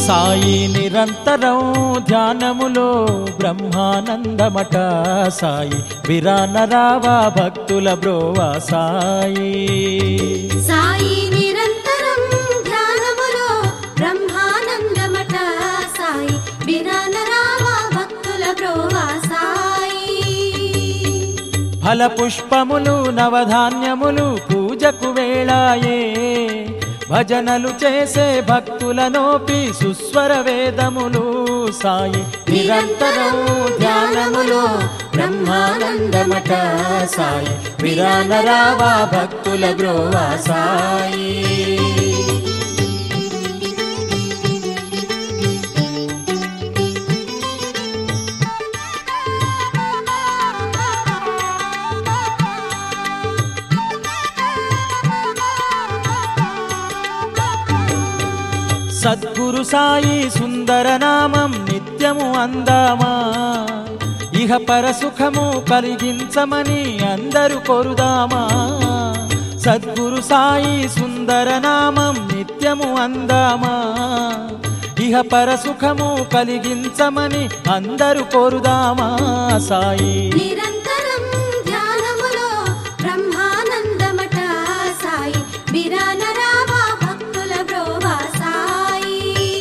సాయి నిరంతరం ధ్యానములో బ్రహ్మానందమట సాయి విరానరావా భక్తుల బ్రోవా సాయి సాయి నిరంతరం ధ్యానములో బ్రహ్మానందమట సాయి విరానరావా భక్తుల బ్రోవా సాయి ఫల పుష్పములు నవధాన్యములు పూజకు వేళాయే భజనలు చేసే భక్తుల నోపి సుస్వర వేదములు సాయి నిరంతరం ధ్యానములో బ్రహ్మానందమట సాయి విరానరావా భక్తుల బ్రోవా సాయి సద్గురు సాయి సుందర నామం నిత్యము అందామా ఇహ పర సుఖము కలిగించమని అందరూ కోరుదామా సద్గురు సాయి సుందర నామం నిత్యము అందామా ఇహ పర సుఖము కలిగించమని అందరూ కోరుదామా సాయి నిరంతరం ధ్యానములో బ్రహ్మానందమట సాయి విరానరావా భక్తుల బ్రోవా సాయి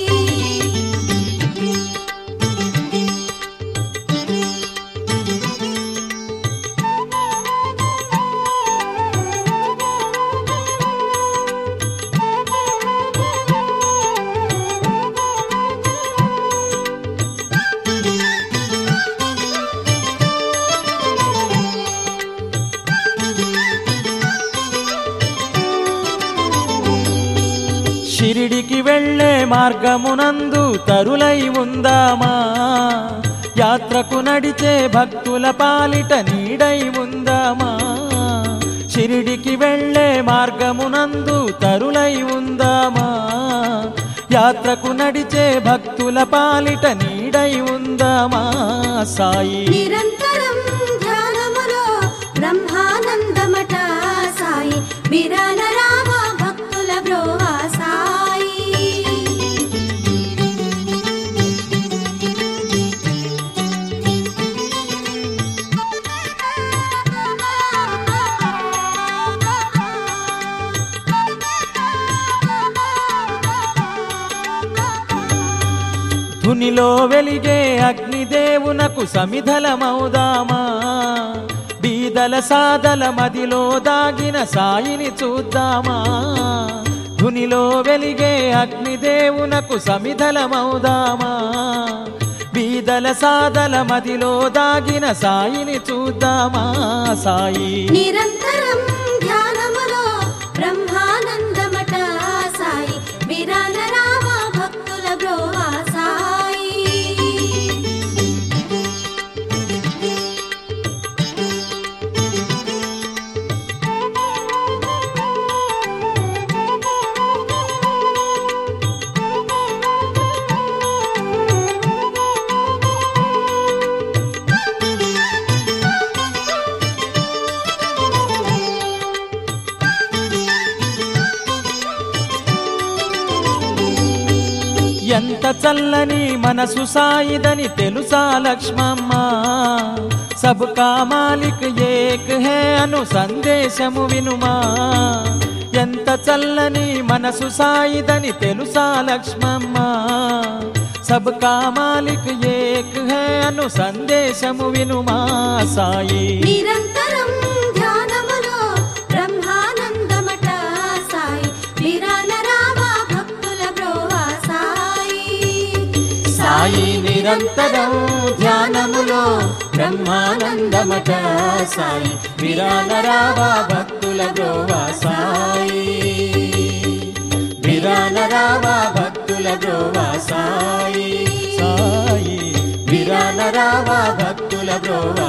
షిరిడికి వెళ్ళే మార్గమునందు తరులై ఉందామా యాత్రకు నడిచే భక్తుల పాలిట నీడై ఉందామా షిరిడికి వెళ్ళే మార్గమునందు తరులై ఉందామా యాత్రకు నడిచే భక్తుల పాలిట నీడై ఉందామా సాయి నిరంతరం ధ్యానములో బ్రహ్మానందమట సాయి విరానరావా భక్తుల బ్రోవా సాయి ధునిలో వెలిగే అగ్నిదేవునకు సమిధలమౌదామా బీదల సాదల మదిలో దాగిన సాయిని చూద్దామా ధునిలో వెలిగే అగ్నిదేవునకు సమిధలమౌదామా బీదల సాదల మదిలో దాగిన సాయిని చూద్దామా సాయి నిరంతరం ధ్యానములో బ్రహ్మానందమట సాయి విరానరావా భక్తుల బ్రోవా సాయి ఎంత చల్లని మనసు సాయిదని తెలుసా లక్ష్మమ్మ సబ్కా మాలిక్ ఏక్ హే అను సందేశము వినుమా ఎంత చల్లని మనసు సాయిదని తెలుసా లక్ష్మమ్మ సబ్కా మాలిక్ ఏక్ హే అను సందేశము వినుమా సాయి నిరంతరం ధ్యానములో బ్రహ్మానందమట సాయి విరానరావా భక్తుల బ్రోవా సాయి సాయి నిరంతరం ధ్యానములో బ్రహ్మానందమట సాయి విరానరావా భక్తుల బ్రోవా సాయి విరానరావా భక్తుల బ్రోవా సాయి సాయి విరానరావా భక్తుల బ్రోవా